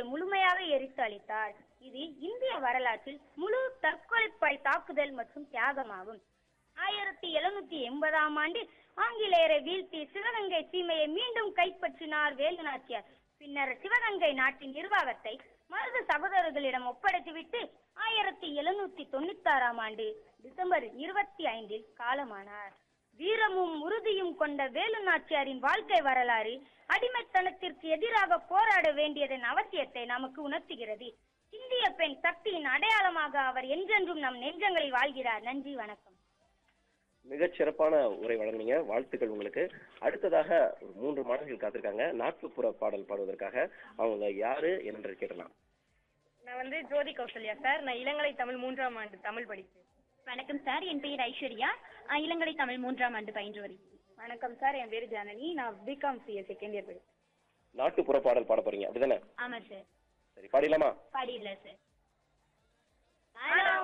முழுமையாக எரித்து அளித்தார் இது இந்திய வரலாற்றில் முழு தற்கொலைப்படை தாக்குதல் மற்றும் தியாகமாகும் ஆயிரத்தி எழுநூத்தி எண்பதாம் ஆண்டு ஆங்கிலேயரை வீழ்த்தி சிவகங்கை சீமையை மீண்டும் கைப்பற்றினார் வேலு நாச்சியார் பின்னர் சிவகங்கை நாட்டின் நிர்வாகத்தை மருது சகோதரர்களிடம் ஒப்படைத்துவிட்டு ஆயிரத்தி எழுநூத்தி தொண்ணூத்தி ஆறாம் ஆண்டு டிசம்பர் இருபத்தி ஐந்தில் காலமானார் வீரமும் உறுதியும் கொண்ட வேலு நாச்சியாரின் வாழ்க்கை வரலாறு அடிமைத்தனத்திற்கு எதிராக போராட வேண்டியதன் அவசியத்தை நமக்கு உணர்த்துகிறது இந்திய பெண் சக்தியின் அடையாளமாக அவர் என்றென்றும் நம் நெஞ்சங்களில் வாழ்கிறார் நன்றி வணக்கம் மிகச் சிறப்பான உரை வழங்குனீங்க வாழ்த்துக்கள் உங்களுக்கு அடுத்ததாக ஒரு மூன்று மாணவர்கள் காத்திருக்காங்க நாட்டுப்புற பாடல் பாடுவதற்காக அவங்க யாரு என்று கேட்டலாம் நான் வந்து ஜோதி கௌசல்யா சார் நான் இளங்கலை தமிழ் மூன்றாம் ஆண்டு தமிழ் படிக்கிறேன் வணக்கம் சார் என் பெயர் ஐஸ்வர்யா இளங்கலை தமிழ் மூன்றாம் ஆண்டு பயின்று வருகிறேன் வணக்கம் சார் என் பேர் ஜானகி நான் பிகாம் சிஏ செகண்ட் இயர் படிக்கிறேன் நாட்டுப்புற பாடல் பாட போறீங்க அப்படிதானே ஆமா சார் சரி பாடிடலாமா பாடிடல சார்